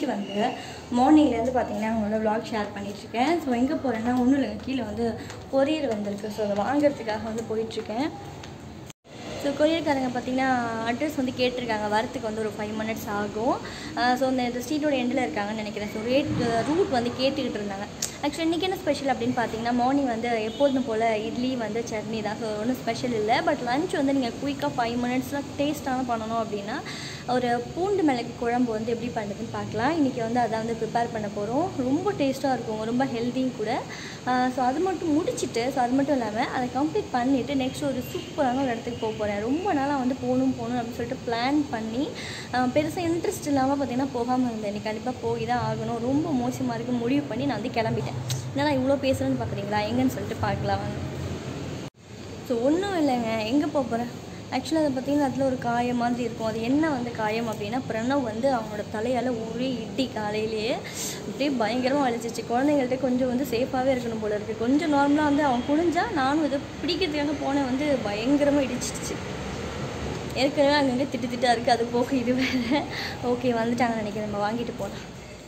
வந்து மார்னிங்லேருந்து பார்த்தீங்கன்னா அவங்களோட vlog ஷேர் பண்ணிகிட்ருக்கேன் ஸோ எங்கே போகிறேன்னா ஒன்றும் இல்லைங்க கீழே வந்து கொரியர் வந்திருக்கு ஸோ அதை வாங்குறதுக்காக வந்து போயிட்டுருக்கேன் ஸோ கொரியர்காரங்க பார்த்தீங்கன்னா அட்ரஸ் வந்து கேட்டிருக்காங்க வரத்துக்கு வந்து ஒரு ஃபைவ் மினிட்ஸ் ஆகும் ஸோ இந்த இந்த ஸ்ட்ரீட்டோட எண்டில் இருக்காங்கன்னு நினைக்கிறேன் ஸோ ரேட் ரூட் வந்து கேட்டுக்கிட்டு இருந்தாங்க ஆக்சுவலி இன்றைக்கி என்ன ஸ்பெஷல் அப்படின்னு பார்த்தீங்கன்னா மார்னிங் வந்து எப்போதும் போல் இட்லி வந்து சட்னி தான் ஸோ ஒன்றும் ஸ்பெஷல் இல்லை பட் லஞ்ச் வந்து நீங்கள் குயிக்காக ஃபைவ் மினிட்ஸில் டேஸ்ட்டான பண்ணணும் அப்படின்னா ஒரு பூண்டு மிளகு குழம்பு வந்து எப்படி பண்ணுறதுன்னு பார்க்கலாம் இன்றைக்கி வந்து அதை வந்து ப்ரிப்பேர் பண்ண போகிறோம் ரொம்ப டேஸ்ட்டாக இருக்கும் ரொம்ப ஹெல்த்தியும் கூட ஸோ அது மட்டும் முடிச்சுட்டு ஸோ அது மட்டும் இல்லாமல் அதை கம்ப்ளீட் பண்ணிவிட்டு நெக்ஸ்ட் ஒரு சூப்பரான ஒரு இடத்துக்கு போக போகிறேன் ரொம்ப நாளாக வந்து போகணும் போகணும் அப்படின்னு சொல்லிட்டு பிளான் பண்ணி பெருசாக இன்ட்ரெஸ்ட் இல்லாமல் பார்த்தீங்கன்னா போகாமல் இருந்தேன் இன்னைக்கு கண்டிப்பாக போய் தான் ஆகணும் ரொம்ப மோசமாக இருக்கு முடிவு பண்ணி நான் வந்து கிளம்பிட்டேன் என்னடா இவ்வளோ பேசுகிறேன்னு பார்க்குறீங்களா எங்கன்னு சொல்லிட்டு பார்க்கலாம் வாங்க ஸோ ஒன்றும் இல்லைங்க எங்கே போக போகிறேன் ஆக்சுவலாக அதை பார்த்தீங்கன்னா அதில் ஒரு காயம் மாதிரி இருக்கும் அது என்ன வந்து காயம் அப்படின்னா பிரணவ் வந்து அவனோட தலையால் ஒரே இடி காலையிலேயே அப்படியே பயங்கரமாக வலிச்சிச்சு குழந்தைங்கள்ட்ட கொஞ்சம் வந்து சேஃபாகவே இருக்கணும் போல இருக்குது கொஞ்சம் நார்மலாக வந்து அவன் குனிஞ்சா நானும் இதை பிடிக்கிறதுக்காக போனேன் வந்து பயங்கரமாக இடிச்சிடுச்சு ஏற்கனவே அங்கங்கே திட்டு திட்டா இருக்குது அது போக இது வேறு ஓகே வந்துட்டாங்கன்னு நினைக்கிறேன் நம்ம வாங்கிட்டு போகலாம்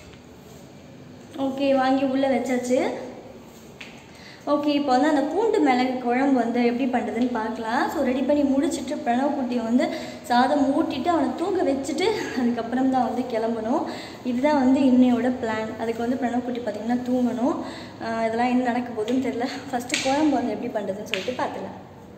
ஓகே வாங்கி உள்ளே வச்சாச்சு ஓகே இப்போ வந்து அந்த பூண்டு மிளகு குழம்பு வந்து எப்படி பண்ணுறதுன்னு பார்க்கலாம் ஸோ ரெடி பண்ணி முடிச்சுட்டு பிரணவ் குட்டியை வந்து சாதம் ஊட்டிட்டு அவனை தூங்க வச்சுட்டு அதுக்கப்புறம் தான் வந்து கிளம்பணும் இதுதான் வந்து இன்னையோட பிளான் அதுக்கு வந்து பிரணவ் குட்டி பார்த்திங்கன்னா தூங்கணும் ஆஹ் இதெல்லாம் என்ன நடக்க போகுதுன்னு தெரில ஃபஸ்ட்டு குழம்பு வந்து எப்படி பண்ணுறதுன்னு சொல்லிட்டு பார்த்துக்கலாம்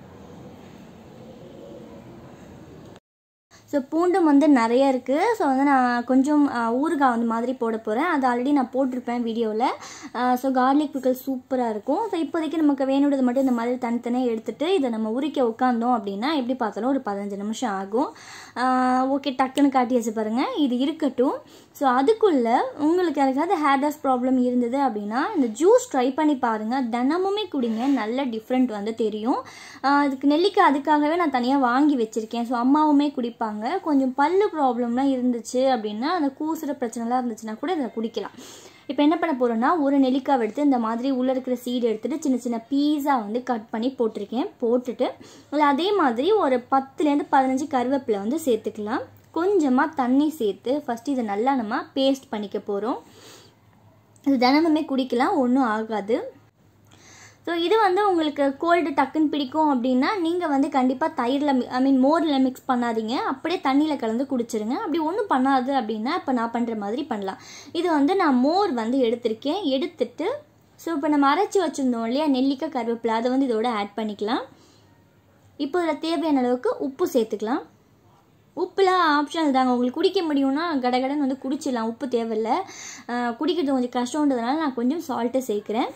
ஸோ பூண்டும் வந்து நிறைய இருக்குது ஸோ வந்து நான் கொஞ்சம் ஆஹ், ஊறுகாய் வந்து மாதிரி போட போகிறேன் அது ஆல்ரெடி நான் போட்டிருப்பேன் வீடியோவில் ஸோ கார்லிக் பிக்கல் சூப்பராக இருக்கும் ஸோ இப்போதைக்கு நமக்கு வேணுன்றது மட்டும் இந்த மாதிரி தனித்தனியாக எடுத்துகிட்டு இதை நம்ம உரிக்க உட்காந்தோம் அப்படின்னா எப்படி பார்த்தாலும் ஒரு பதினஞ்சு நிமிஷம் ஆகும் ஓகே டக்குன்னு காட்டி வச்சு பாருங்கள் இது இருக்கட்டும் ஸோ அதுக்குள்ளே உங்களுக்கு யாருக்காவது ஹேர் டாஸ் ப்ராப்ளம் இருந்தது அப்படின்னா இந்த ஜூஸ் ட்ரை பண்ணி பாருங்கள் தினமுமே குடிங்க நல்ல டிஃப்ரெண்ட் வந்து தெரியும் ஆஹ் அதுக்கு நெல்லிக்காய் அதுக்காகவே நான் தனியாக வாங்கி வச்சுருக்கேன் ஸோ அம்மாவுமே குடிப்பாங்க கொஞ்சம் பல்லு ப்ராப்ளம்லாம் இருந்துச்சு அப்படின்னா அந்த கூசுகிற பிரச்சனைலாம் இருந்துச்சுன்னா கூட இதை குடிக்கலாம் இப்போ என்ன பண்ண போகிறோன்னா ஒரு நெல்லிக்காய் எடுத்து இந்த மாதிரி உள்ளே இருக்கிற சீடு எடுத்துகிட்டு சின்ன சின்ன பீஸா வந்து கட் பண்ணி போட்டிருக்கேன் போட்டுட்டு அதில் அதே மாதிரி ஒரு பத்துலேருந்து பதினஞ்சு கருவேப்பிலை வந்து சேர்த்துக்கலாம் கொஞ்சமாக தண்ணி சேர்த்து ஃபஸ்ட்டு இதை நல்லா நம்ம பேஸ்ட் பண்ணிக்க போகிறோம் இது தினமுமே குடிக்கலாம் ஒன்றும் ஆகாது ஸோ இது வந்து உங்களுக்கு கோல்டு டக்குன்னு பிடிக்கும் அப்படின்னா நீங்கள் வந்து கண்டிப்பாக தயிரில் ஐ மீன் மோரில் மிக்ஸ் பண்ணாதீங்க அப்படியே தண்ணியில் கலந்து குடிச்சிருங்க அப்படி ஒன்றும் பண்ணாது அப்படின்னா இப்போ நான் பண்ணுற மாதிரி பண்ணலாம் இது வந்து நான் மோர் வந்து எடுத்திருக்கேன் எடுத்துட்டு ஸோ இப்போ நம்ம அரைச்சி வச்சுருந்தோம் இல்லையா நெல்லிக்காய் கருவேப்பிலை அதை வந்து இதோட ஆட் பண்ணிக்கலாம் இப்போ இதில் தேவையான அளவுக்கு உப்பு சேர்த்துக்கலாம் உப்புலாம் ஆப்ஷனல் தாங்க உங்களுக்கு குடிக்க முடியும்னா கடகடன்னு வந்து குடிச்சிடலாம் உப்பு தேவையில்லை ஆஹ் குடிக்கிறது கொஞ்சம் கஷ்டன்றதுனால நான் கொஞ்சம் சால்ட்டை சேர்க்குறேன்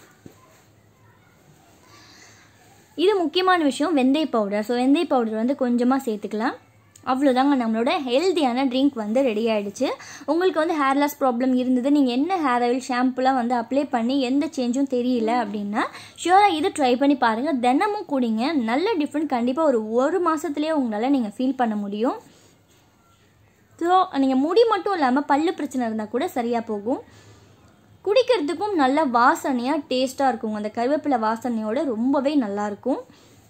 இது முக்கியமான விஷயம் வெந்தய பவுடர் ஸோ வெந்தய பவுடர் வந்து கொஞ்சமாக சேர்த்துக்கலாம் அவ்வளோதாங்க நம்மளோட ஹெல்த்தியான ட்ரிங்க் வந்து ரெடி ஆகிடுச்சு உங்களுக்கு வந்து ஹேர் லாஸ் ப்ராப்ளம் இருந்தது நீங்கள் என்ன ஹேர் ஆயில் ஷாம்புலாம் வந்து அப்ளை பண்ணி எந்த சேஞ்சும் தெரியல அப்படின்னா ஷியோராக இது ட்ரை பண்ணி பாருங்கள் தினமும் குடிங்க நல்ல டிஃப்ரெண்ட் கண்டிப்பாக ஒரு ஒரு மாதத்துலேயே உங்களால் நீங்கள் ஃபீல் பண்ண முடியும் ஸோ நீங்கள் முடி மட்டும் இல்லாமல் பல்லு பிரச்சனை இருந்தால் கூட சரியாக போகும் குடிக்கிறதுக்கும் நல்ல வாசனையாக டேஸ்ட்டாக இருக்குங்க அந்த கருவேப்பிலை வாசனையோட ரொம்பவே நல்லாயிருக்கும்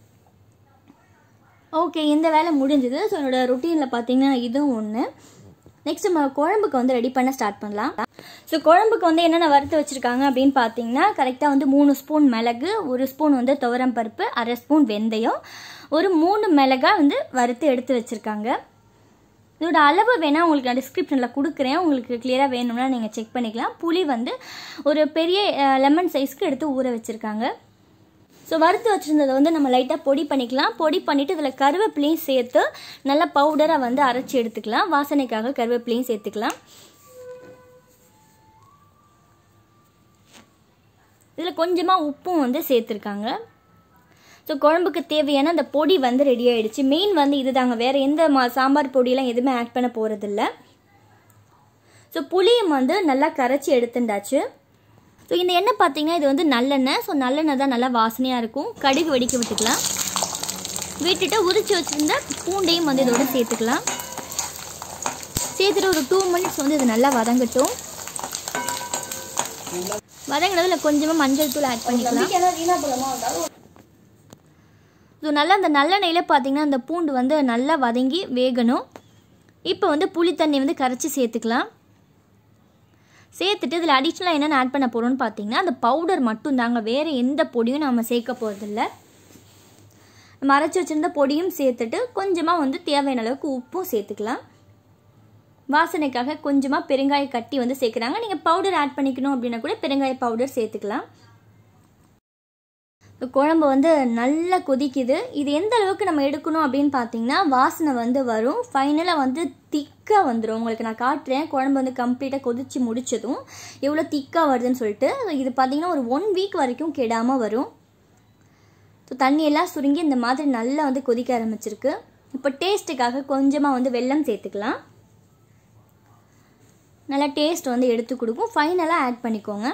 ஓகே இந்த வேலை முடிஞ்சது ஸோ என்னோட ருட்டீனில் பார்த்தீங்கன்னா இதுவும் ஒன்று நெக்ஸ்ட் நம்ம குழம்புக்கு வந்து ரெடி பண்ண ஸ்டார்ட் பண்ணலாம் ஸோ குழம்புக்கு வந்து என்னென்ன வறுத்து வச்சுருக்காங்க அப்படின்னு பார்த்தீங்கன்னா கரெக்டாக வந்து மூணு ஸ்பூன் மிளகு ஒரு ஸ்பூன் வந்து துவரம் பருப்பு அரை ஸ்பூன் வெந்தயம் ஒரு மூணு மிளகா வந்து வறுத்து எடுத்து வச்சுருக்காங்க இதோட அளவு வேணால் உங்களுக்கு நான் டிஸ்கிரிப்ஷனில் கொடுக்குறேன் உங்களுக்கு கிளியராக வேணும்னா நீங்கள் செக் பண்ணிக்கலாம் புளி வந்து ஒரு பெரிய லெமன் சைஸ்க்கு எடுத்து ஊற வச்சுருக்காங்க ஸோ வறுத்து வச்சுருந்ததை வந்து நம்ம லைட்டாக பொடி பண்ணிக்கலாம் பொடி பண்ணிவிட்டு இதில் கருவேப்பிலையும் சேர்த்து நல்லா பவுடராக வந்து அரைச்சி எடுத்துக்கலாம் வாசனைக்காக கருவேப்பிலையும் சேர்த்துக்கலாம் இதில் கொஞ்சமாக உப்பும் வந்து சேர்த்துருக்காங்க ஸோ குழம்புக்கு தேவையான அந்த பொடி வந்து ரெடி ஆயிடுச்சு மெயின் வந்து இதுதாங்க வேறு எந்த மா சாம்பார் பொடியெல்லாம் எதுவுமே ஆட் பண்ண போகிறதில்ல ஸோ புளியும் வந்து நல்லா கரைச்சி எடுத்துண்டாச்சு ஸோ இந்த எண்ணெய் பார்த்தீங்கன்னா இது வந்து நல்லெண்ணெய் ஸோ நல்லெண்ணெய் தான் நல்லா வாசனையாக இருக்கும் கடுகு வெடிக்க விட்டுக்கலாம் விட்டுட்டு உரிச்சு வச்சுருந்த பூண்டையும் வந்து இதோட சேர்த்துக்கலாம் சேர்த்துட்டு ஒரு டூ மினிட்ஸ் வந்து இது நல்லா வதங்கட்டும் வதங்கினதில் கொஞ்சமாக மஞ்சள் தூள் ஆட் பண்ணிக்கலாம் ஸோ நல்லா அந்த நல்லெண்ணெயில் பார்த்தீங்கன்னா அந்த பூண்டு வந்து நல்லா வதங்கி வேகணும் இப்போ வந்து புளி தண்ணி வந்து கரைச்சி சேர்த்துக்கலாம் சேர்த்துட்டு இதில் அடிஷ்னலாக என்னென்ன ஆட் பண்ண போகிறோம்னு பார்த்தீங்கன்னா அந்த பவுடர் மட்டும் தாங்க வேறு எந்த பொடியும் நம்ம சேர்க்க போகிறதில்ல நம்ம அரைச்சி வச்சுருந்த பொடியும் சேர்த்துட்டு கொஞ்சமாக வந்து தேவையான அளவுக்கு உப்பும் சேர்த்துக்கலாம் வாசனைக்காக கொஞ்சமாக பெருங்காய கட்டி வந்து சேர்க்குறாங்க நீங்கள் பவுடர் ஆட் பண்ணிக்கணும் அப்படின்னா கூட பெருங்காய பவுடர் சேர்த்துக்கலாம் குழம்பு வந்து நல்லா கொதிக்குது இது எந்த அளவுக்கு நம்ம எடுக்கணும் அப்படின்னு பார்த்தீங்கன்னா வாசனை வந்து வரும் ஃபைனலாக வந்து திக்காக வந்துடும் உங்களுக்கு நான் காட்டுறேன் குழம்பு வந்து கம்ப்ளீட்டாக கொதித்து முடிச்சதும் எவ்வளோ திக்காக வருதுன்னு சொல்லிட்டு இது பார்த்தீங்கன்னா ஒரு ஒன் வீக் வரைக்கும் கெடாமல் வரும் ஸோ தண்ணியெல்லாம் சுருங்கி இந்த மாதிரி நல்லா வந்து கொதிக்க ஆரம்பிச்சிருக்கு இப்போ டேஸ்ட்டுக்காக கொஞ்சமாக வந்து வெல்லம் சேர்த்துக்கலாம் நல்லா டேஸ்ட் வந்து எடுத்து கொடுக்கும் ஃபைனலாக ஆட் பண்ணிக்கோங்க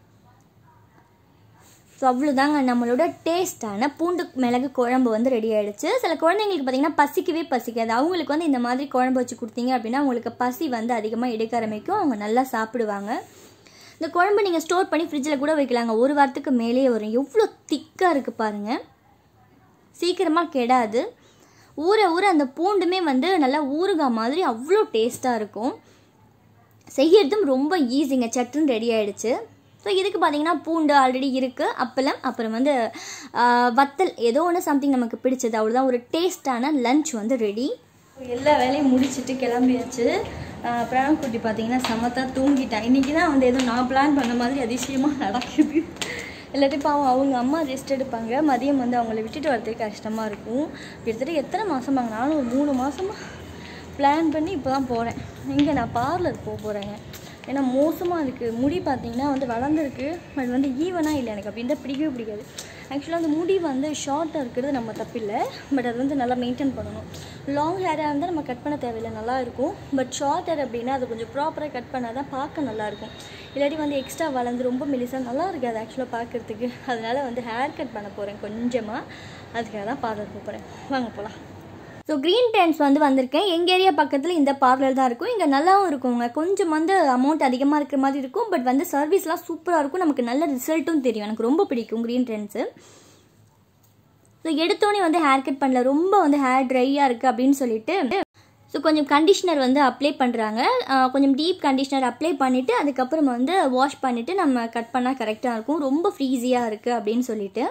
ஸோ அவ்வளோதாங்க நம்மளோட டேஸ்ட்டான பூண்டு மிளகு குழம்பு வந்து ரெடி ஆகிடுச்சு சில குழந்தைங்களுக்கு பார்த்திங்கன்னா பசிக்கவே பசிக்காது அவங்களுக்கு வந்து இந்த மாதிரி குழம்பு வச்சு கொடுத்தீங்க அப்படின்னா அவங்களுக்கு பசி வந்து அதிகமாக எடுக்க ஆரம்பிக்கும் அவங்க நல்லா சாப்பிடுவாங்க இந்த குழம்பு நீங்கள் ஸ்டோர் பண்ணி ஃப்ரிட்ஜில் கூட வைக்கலாங்க ஒரு வாரத்துக்கு மேலேயே வரும் எவ்வளோ திக்காக இருக்குது பாருங்கள் சீக்கிரமாக கெடாது ஊற ஊற அந்த பூண்டுமே வந்து நல்லா ஊறுகாய் மாதிரி அவ்வளோ டேஸ்ட்டாக இருக்கும் செய்யறதும் ரொம்ப ஈஸிங்க சட்டுன்னு ரெடி ஆகிடுச்சு ஸோ இதுக்கு பார்த்தீங்கன்னா பூண்டு ஆல்ரெடி இருக்குது அப்பளம் அப்புறம் வந்து வத்தல் ஏதோ ஒன்று சம்திங் நமக்கு பிடிச்சது அவ்வளோதான் ஒரு டேஸ்டான லஞ்ச் வந்து ரெடி எல்லா வேலையும் முடிச்சுட்டு கிளம்பியாச்சு பிரணவ் குட்டி பார்த்தீங்கன்னா சமத்தா தூங்கிட்டேன் இன்றைக்கி தான் வந்து ஏதோ நான் பிளான் பண்ண மாதிரி அதிசயமாக நடக்குது இல்லாட்டி பாவம் அவங்க அம்மா ரெஸ்ட் எடுப்பாங்க மதியம் வந்து அவங்கள விட்டுட்டு வரதுக்கு கஷ்டமாக இருக்கும் கிட்டத்தட்ட எத்தனை மாதமாங்க நானும் ஒரு மூணு மாதமாக பிளான் பண்ணி இப்போ தான் போகிறேன் இங்கே நான் பார்லர் போக போகிறேங்க ஏன்னா மோசமாக இருக்குது முடி பார்த்தீங்கன்னா வந்து வளர்ந்துருக்கு அது வந்து ஈவனாக இல்லை எனக்கு அப்படி இருந்தால் பிடிக்கவே பிடிக்காது ஆக்சுவலாக அந்த முடி வந்து ஷார்ட்டாக இருக்கிறது நம்ம தப்பில்லை பட் அது வந்து நல்லா மெயின்டைன் பண்ணணும் லாங் ஹேராக இருந்தால் நம்ம கட் பண்ண தேவையில்லை நல்லா இருக்கும் பட் ஷார்ட் ஹேர் அப்படின்னா அது கொஞ்சம் ப்ராப்பராக கட் பண்ணால் தான் பார்க்க நல்லாயிருக்கும் இல்லாட்டி வந்து எக்ஸ்ட்ரா வளர்ந்து ரொம்ப மெலிசாக நல்லா இருக்காது ஆக்சுவலாக பார்க்குறதுக்கு அதனால வந்து ஹேர் கட் பண்ண போகிறேன் கொஞ்சமாக அதுக்காக தான் பார்லர் போகிறேன் வாங்க போகலாம் ஸோ க்ரீன் டென்ஸ் வந்து வந்திருக்கேன் எங்கள் ஏரியா பக்கத்தில் இந்த பார்லர் தான் இருக்கும் இங்கே நல்லாவும் இருக்குங்க கொஞ்சம் வந்து அமௌண்ட் அதிகமாக இருக்கிற மாதிரி இருக்கும் பட் வந்து சர்வீஸ்லாம் சூப்பராக இருக்கும் நமக்கு நல்ல ரிசல்ட்டும் தெரியும் எனக்கு ரொம்ப பிடிக்கும் க்ரீன் ட்ரெண்ட்ஸு ஸோ எடுத்தோடனே வந்து ஹேர் கட் பண்ணல ரொம்ப வந்து ஹேர் ட்ரையாக இருக்குது அப்படின்னு சொல்லிட்டு ஸோ கொஞ்சம் கண்டிஷ்னர் வந்து அப்ளை பண்ணுறாங்க கொஞ்சம் டீப் கண்டிஷ்னர் அப்ளை பண்ணிவிட்டு அதுக்கப்புறம் வந்து வாஷ் பண்ணிவிட்டு நம்ம கட் பண்ணால் கரெக்டாக இருக்கும் ரொம்ப ஃப்ரீஸியாக இருக்குது அப்படின்னு சொல்லிட்டு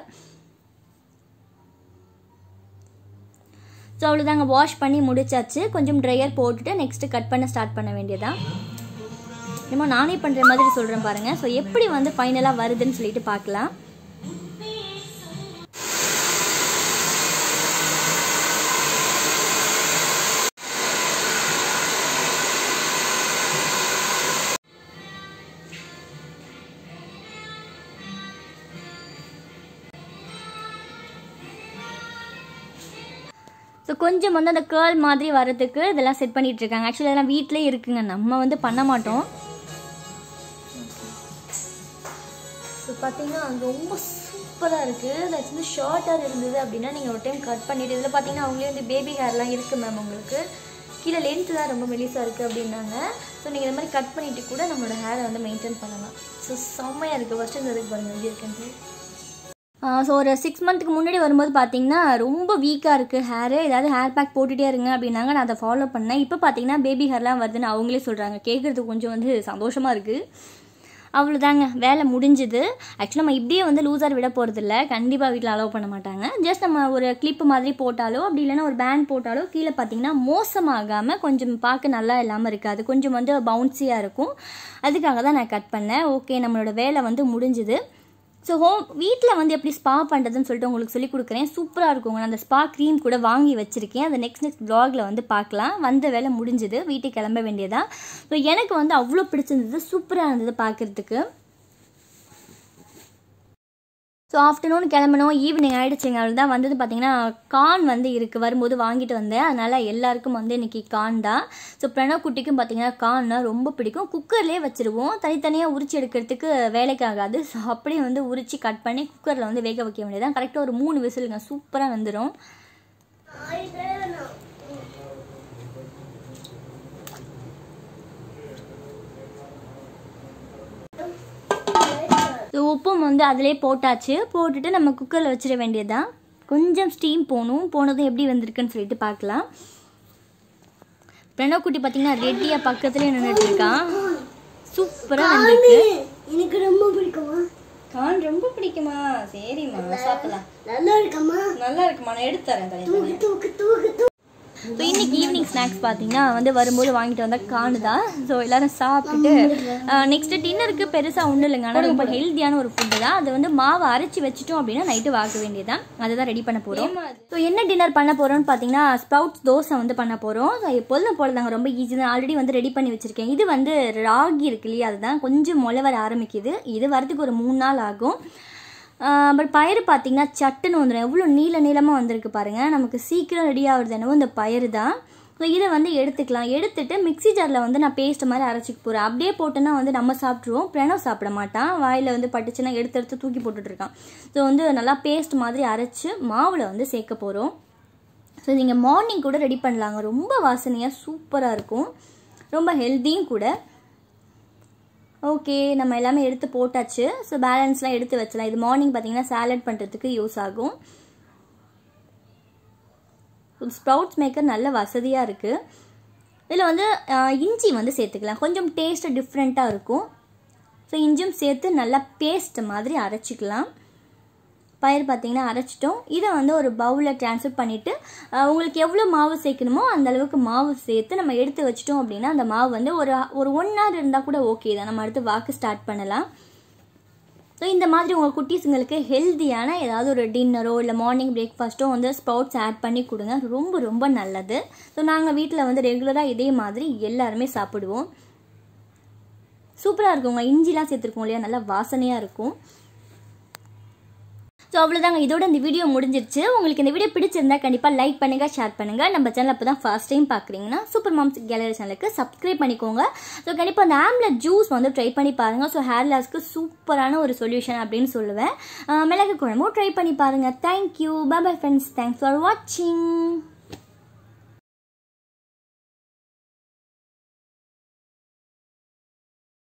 ஸோ அவ்வளோதாங்க வாஷ் பண்ணி முடிச்சாச்சு கொஞ்சம் ட்ரையர் போட்டுட்டு நெக்ஸ்ட்டு கட் பண்ண ஸ்டார்ட் பண்ண வேண்டியதான் என்னமோ நானே பண்ணுற மாதிரி சொல்கிறேன் பாருங்கள் ஸோ எப்படி வந்து ஃபைனலாக வருதுன்னு சொல்லிட்டு பார்க்கலாம் ஸோ கொஞ்சம் வந்து அந்த கேர்ள் மாதிரி வரதுக்கு இதெல்லாம் செட் பண்ணிட்டு இருக்காங்க ஆக்சுவலி இதெல்லாம் வீட்டிலே இருக்குங்க நம்ம வந்து பண்ண மாட்டோம் ஸோ பார்த்தீங்கன்னா அது ரொம்ப சூப்பராக இருக்குது அது வந்து ஷார்ட்டாக இருந்தது அப்படின்னா நீங்கள் ஒரு டைம் கட் பண்ணிட்டு இதில் பார்த்தீங்கன்னா அவங்களே வந்து பேபி ஹேர்லாம் இருக்குது மேம் உங்களுக்கு கீழே லென்த்து தான் ரொம்ப மெலிசாக இருக்குது அப்படின்னாங்க ஸோ நீங்கள் இந்த மாதிரி கட் பண்ணிவிட்டு கூட நம்மளோட ஹேரை வந்து மெயின்டைன் பண்ணலாம் ஸோ செம்மையாக இருக்குது ஃபஸ்ட்டு இந்த இதுக்கு பாருங்கள் எப்படி இருக்குன்ட்டு ஸோ ஒரு சிக்ஸ் மந்த்துக்கு முன்னாடி வரும்போது பார்த்தீங்கன்னா ரொம்ப வீக்காக இருக்குது ஹேரு ஏதாவது ஹேர் பேக் போட்டுகிட்டே இருங்க அப்படின்னாங்க நான் அதை ஃபாலோ பண்ணேன் இப்போ பார்த்தீங்கன்னா பேபி ஹேர்லாம் வருதுன்னு அவங்களே சொல்கிறாங்க கேட்குறதுக்கு கொஞ்சம் வந்து சந்தோஷமாக இருக்குது அவ்வளோதாங்க வேலை முடிஞ்சுது ஆக்சுவலாக நம்ம இப்படியே வந்து லூஸாக விட போகிறதில்ல கண்டிப்பாக வீட்டில் அலோவ் பண்ண மாட்டாங்க ஜஸ்ட் நம்ம ஒரு கிளிப்பு மாதிரி போட்டாலோ அப்படி இல்லைன்னா ஒரு பேண்ட் போட்டாலோ கீழே பார்த்தீங்கன்னா மோசமாகாமல் கொஞ்சம் பார்க்க நல்லா இல்லாமல் இருக்காது கொஞ்சம் வந்து பவுன்சியாக இருக்கும் அதுக்காக தான் நான் கட் பண்ணேன் ஓகே நம்மளோட வேலை வந்து முடிஞ்சுது ஸோ ஹோம் வீட்டில் வந்து எப்படி ஸ்பா பண்ணுறதுன்னு சொல்லிட்டு உங்களுக்கு சொல்லி கொடுக்குறேன் சூப்பராக இருக்குங்க நான் அந்த ஸ்பா க்ரீம் கூட வாங்கி வச்சுருக்கேன் அந்த நெக்ஸ்ட் நெக்ஸ்ட் வ்ளாகில் வந்து பார்க்கலாம் வந்த வேலை முடிஞ்சுது வீட்டுக்கு கிளம்ப வேண்டியதா ஸோ எனக்கு வந்து அவ்வளோ பிடிச்சிருந்தது சூப்பராக இருந்தது பார்க்குறதுக்கு ஸோ ஆஃப்டர்நூன் கிளம்பணும் ஈவினிங் ஆகிடுச்சிங்க அவள் தான் வந்தது பார்த்தீங்கன்னா கான் வந்து இருக்குது வரும்போது வாங்கிட்டு வந்தேன் அதனால் எல்லாருக்கும் வந்து இன்றைக்கி கான் தான் ஸோ பிரணவ் குட்டிக்கும் பார்த்தீங்கன்னா கான்னா ரொம்ப பிடிக்கும் குக்கர்லேயே வச்சுருவோம் தனித்தனியாக உரிச்சு எடுக்கிறதுக்கு வேலைக்கு ஆகாது ஸோ அப்படியே வந்து உரிச்சு கட் பண்ணி குக்கரில் வந்து வேக வைக்க வேண்டியதான் கரெக்டாக ஒரு மூணு விசிலுங்க சூப்பராக வந்துடும் ஸோ உப்பும் வந்து அதிலே போட்டாச்சு போட்டுட்டு நம்ம குக்கரில் வச்சிட வேண்டியதுதான் கொஞ்சம் ஸ்டீம் போகணும் போனதும் எப்படி வந்திருக்குன்னு சொல்லிட்டு பார்க்கலாம் பிரணவ் குட்டி பார்த்தீங்கன்னா ரெட்டியாக பக்கத்துலேயே நின்றுட்டு இருக்கான் சூப்பராக வந்திருக்கு எனக்கு ரொம்ப பிடிக்குமா கான் ரொம்ப பிடிக்குமா சரிம்மா சாப்பிடலாம் நல்லா இருக்கம்மா நல்லா இருக்குமா நான் எடுத்து தரேன் தனியாக தூக்கு தூக்கு தூக்கு தூக்கு ஸோ இன்னைக்கு ஈவினிங் ஸ்நாக்ஸ் பார்த்தீங்கன்னா வந்து வரும்போது வாங்கிட்டு வந்த காணு தான் ஸோ எல்லாரும் சாப்பிட்டுட்டு நெக்ஸ்ட் டின்னருக்கு பெருசாக ஒன்றும் இல்லைங்க ஆனால் ரொம்ப ஹெல்த்தியான ஒரு ஃபுட்டு தான் அது வந்து மாவை அரைச்சி வச்சிட்டோம் அப்படின்னா நைட்டு வாக்க வேண்டியதுதான் அதுதான் ரெடி பண்ண போகிறோம் ஸோ என்ன டின்னர் பண்ண போகிறோம்னு பார்த்தீங்கன்னா ஸ்ப்ரவுட்ஸ் தோசை வந்து பண்ண போகிறோம் ஸோ எப்போதும் போலதாங்க ரொம்ப ஈஸி தான் ஆல்ரெடி வந்து ரெடி பண்ணி வச்சுருக்கேன் இது வந்து ராகி இருக்கு இல்லையா அதுதான் கொஞ்சம் முளை வர ஆரம்பிக்குது இது வரதுக்கு ஒரு மூணு நாள் ஆகும் பட் பயிறு பார்த்தீங்கன்னா சட்டுன்னு வந்துடும் எவ்வளோ நீள நீளமாக வந்திருக்கு பாருங்கள் நமக்கு சீக்கிரம் ரெடி ஆகுறது என்னவோ இந்த பயிறு தான் ஸோ இதை வந்து எடுத்துக்கலாம் எடுத்துட்டு மிக்ஸி ஜாரில் வந்து நான் பேஸ்ட் மாதிரி அரைச்சிக்க போகிறேன் அப்படியே போட்டோன்னா வந்து நம்ம சாப்பிட்ருவோம் பிரணவ் சாப்பிட மாட்டான் வாயில் வந்து பட்டுச்சுன்னா எடுத்து எடுத்து தூக்கி போட்டுட்ருக்கான் ஸோ வந்து நல்லா பேஸ்ட் மாதிரி அரைச்சி மாவில் வந்து சேர்க்க போகிறோம் ஸோ நீங்கள் மார்னிங் கூட ரெடி பண்ணலாங்க ரொம்ப வாசனையாக சூப்பராக இருக்கும் ரொம்ப ஹெல்த்தியும் கூட ஓகே நம்ம எல்லாமே எடுத்து போட்டாச்சு ஸோ பேலன்ஸ்லாம் எடுத்து வச்சலாம் இது மார்னிங் பார்த்தீங்கன்னா சாலட் பண்ணுறதுக்கு யூஸ் ஆகும் ஸ்ப்ரவுட்ஸ் மேக்கர் நல்ல வசதியாக இருக்குது இதில் வந்து ஆஹ், இஞ்சி வந்து சேர்த்துக்கலாம் கொஞ்சம் டேஸ்ட் டிஃப்ரெண்ட்டாக இருக்கும் ஸோ இஞ்சியும் சேர்த்து நல்லா பேஸ்ட் மாதிரி அரைச்சிக்கலாம் பயிர் பார்த்தீங்கன்னா அரைச்சிட்டோம் இதை வந்து ஒரு பவுலில் ட்ரான்ஸ்ஃபர் பண்ணிவிட்டு உங்களுக்கு எவ்வளோ மாவு சேர்க்கணுமோ அந்த அளவுக்கு மாவு சேர்த்து நம்ம எடுத்து வச்சிட்டோம் அப்படின்னா அந்த மாவு வந்து ஒரு ஒரு ஒன் ஹவர் இருந்தால் கூட ஓகே தான் நம்ம அடுத்து வாக்கு ஸ்டார்ட் பண்ணலாம் ஸோ இந்த மாதிரி உங்கள் குட்டீஸுங்களுக்கு ஹெல்த்தியான ஏதாவது ஒரு டின்னரோ இல்லை மார்னிங் பிரேக்ஃபாஸ்ட்டோ வந்து ஸ்ப்ரவுட்ஸ் ஆட் பண்ணி கொடுங்க ரொம்ப ரொம்ப நல்லது ஸோ நாங்கள் வீட்டில் வந்து ரெகுலராக இதே மாதிரி எல்லாருமே சாப்பிடுவோம் சூப்பராக இருக்குங்க இஞ்சிலாம் சேர்த்துருக்கோம் இல்லையா நல்லா வாசனையாக இருக்கும் ஸோ அவ்வளோதாங்க இதோட இந்த வீடியோ முடிஞ்சிருச்சு உங்களுக்கு இந்த வீடியோ பிடிச்சிருந்தா கண்டிப்பாக லைக் பண்ணுங்கள் ஷேர் பண்ணுங்கள் நம்ம சேனல் அப்போ தான் ஃபர்ஸ்ட் டைம் பார்க்குறீங்கன்னா சூப்பர் மாம்ஸ் கேலரி சேனலுக்கு சப்ஸ்கிரைப் பண்ணிக்கோங்க ஸோ கண்டிப்பாக அந்த ஆம்லெட் ஜூஸ் வந்து ட்ரை பண்ணி பாருங்கள் ஸோ ஹேர் லாஸ்க்கு சூப்பரான ஒரு சொல்யூஷன் அப்படின்னு சொல்லுவேன் அஹ் மிளகு குழம்பும் ட்ரை பண்ணி பாருங்கள் thank you bye friends thanks for வாட்சிங்